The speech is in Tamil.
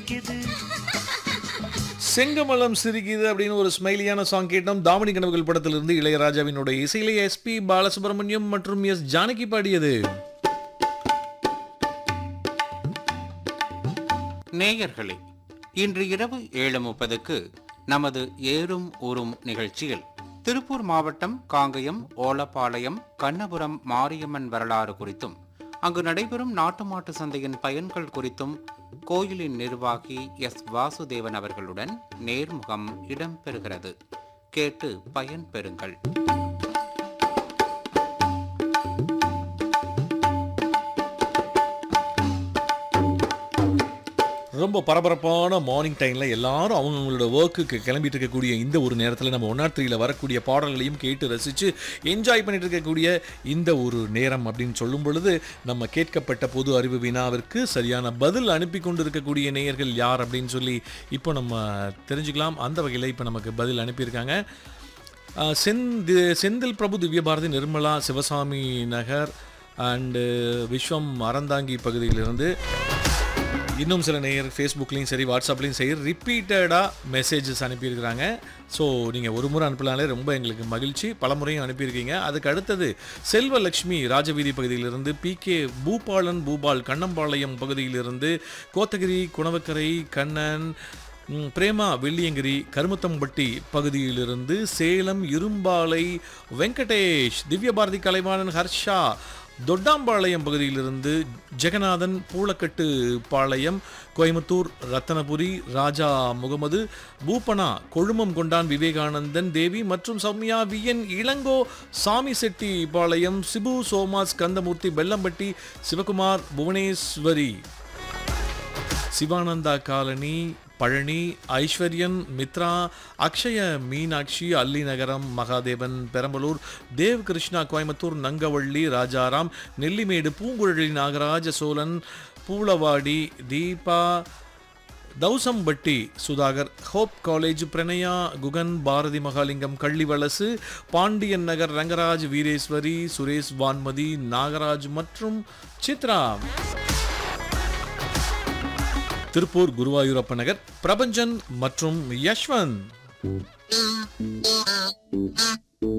சிரிக்குது செங்கமலம் சிரிக்குது அப்படின்னு ஒரு ஸ்மைலியான சாங் கேட்டோம் தாமணி கனவுகள் படத்திலிருந்து இளையராஜாவினுடைய இசையிலே எஸ்பி பாலசுப்ரமணியம் மற்றும் எஸ் ஜானகி பாடியது நேயர்களே இன்று இரவு ஏழு முப்பதுக்கு நமது ஏறும் ஊரும் நிகழ்ச்சியில் திருப்பூர் மாவட்டம் காங்கயம் ஓலப்பாளையம் கண்ணபுரம் மாரியம்மன் வரலாறு குறித்தும் அங்கு நடைபெறும் நாட்டு மாட்டு சந்தையின் பயன்கள் குறித்தும் கோயிலின் நிர்வாகி எஸ் வாசுதேவன் அவர்களுடன் நேர்முகம் இடம்பெறுகிறது கேட்டு பயன் பெறுங்கள் ரொம்ப பரபரப்பான மார்னிங் டைமில் எல்லாரும் அவங்கவுங்களோட ஒர்க்குக்கு கிளம்பிட்டு இருக்கக்கூடிய இந்த ஒரு நேரத்தில் நம்ம ஒன் நாட் த்ரீல வரக்கூடிய பாடல்களையும் கேட்டு ரசித்து என்ஜாய் பண்ணிட்டு இருக்கக்கூடிய இந்த ஒரு நேரம் அப்படின்னு சொல்லும் பொழுது நம்ம கேட்கப்பட்ட பொது அறிவு வினாவிற்கு சரியான பதில் அனுப்பி கொண்டு இருக்கக்கூடிய நேயர்கள் யார் அப்படின்னு சொல்லி இப்போ நம்ம தெரிஞ்சுக்கலாம் அந்த வகையில் இப்போ நமக்கு பதில் அனுப்பியிருக்காங்க ஆஹ் செந்தி செந்தில் பிரபு திவ்யபாரதி நிர்மலா சிவசாமி நகர் அண்டு விஸ்வம் அறந்தாங்கி பகுதியிலிருந்து இன்னும் சில நேயர் ஃபேஸ்புக்லேயும் சரி வாட்ஸ்அப்லேயும் சரி ரிப்பீட்டடாக மெசேஜஸ் அனுப்பியிருக்கிறாங்க ஸோ நீங்கள் ஒரு முறை அனுப்பலாலே ரொம்ப எங்களுக்கு மகிழ்ச்சி பல முறையும் அனுப்பியிருக்கீங்க அதுக்கு அடுத்தது செல்வலக்ஷ்மி ராஜவீதி பகுதியிலிருந்து பி கே பூபாலன் பூபால் கண்ணம்பாளையம் பகுதியிலிருந்து கோத்தகிரி குணவக்கரை கண்ணன் ம், பிரேமா வெள்ளியங்கிரி கருமத்தம்பட்டி பகுதியிலிருந்து சேலம் இரும்பாலை வெங்கடேஷ் திவ்யபாரதி கலைவாணன் ஹர்ஷா தொட்டாம்பாளையம் பகுதியிலிருந்து ஜெகநாதன் பூளக்கட்டு பாளையம் கோயம்புத்தூர் ரத்தனபுரி ராஜா முகமது பூப்பனா கொழுமம் கொண்டான் விவேகானந்தன் தேவி மற்றும் Soumya VN Ilango Sami Chetti Palayam Sibu Somas Kandamoorthy Bellampatti Sivakumar Bhuvaneswari Sivananda colony Palani Aishwaryan Mithra Akshaya Meenakshi Alli Nagaram Mahadevan Perambalur Dev Krishna Coimbatore Nangavalli Rajaram Nellimedu Poonguzhali Nagaraja Chozhan Poolavadi Deepa Thousampatti Sudhakar hope college Pranaya Guhan Bharathi Mahalingam Kallivalasu Pandian Nagar Rangaraj Veereswari Suresh Vanmathi Nagaraj மற்றும் சித்ரா திருப்பூர் குருவாயூரப்ப நகர் பிரபஞ்சன் மற்றும் யஷ்வந்த்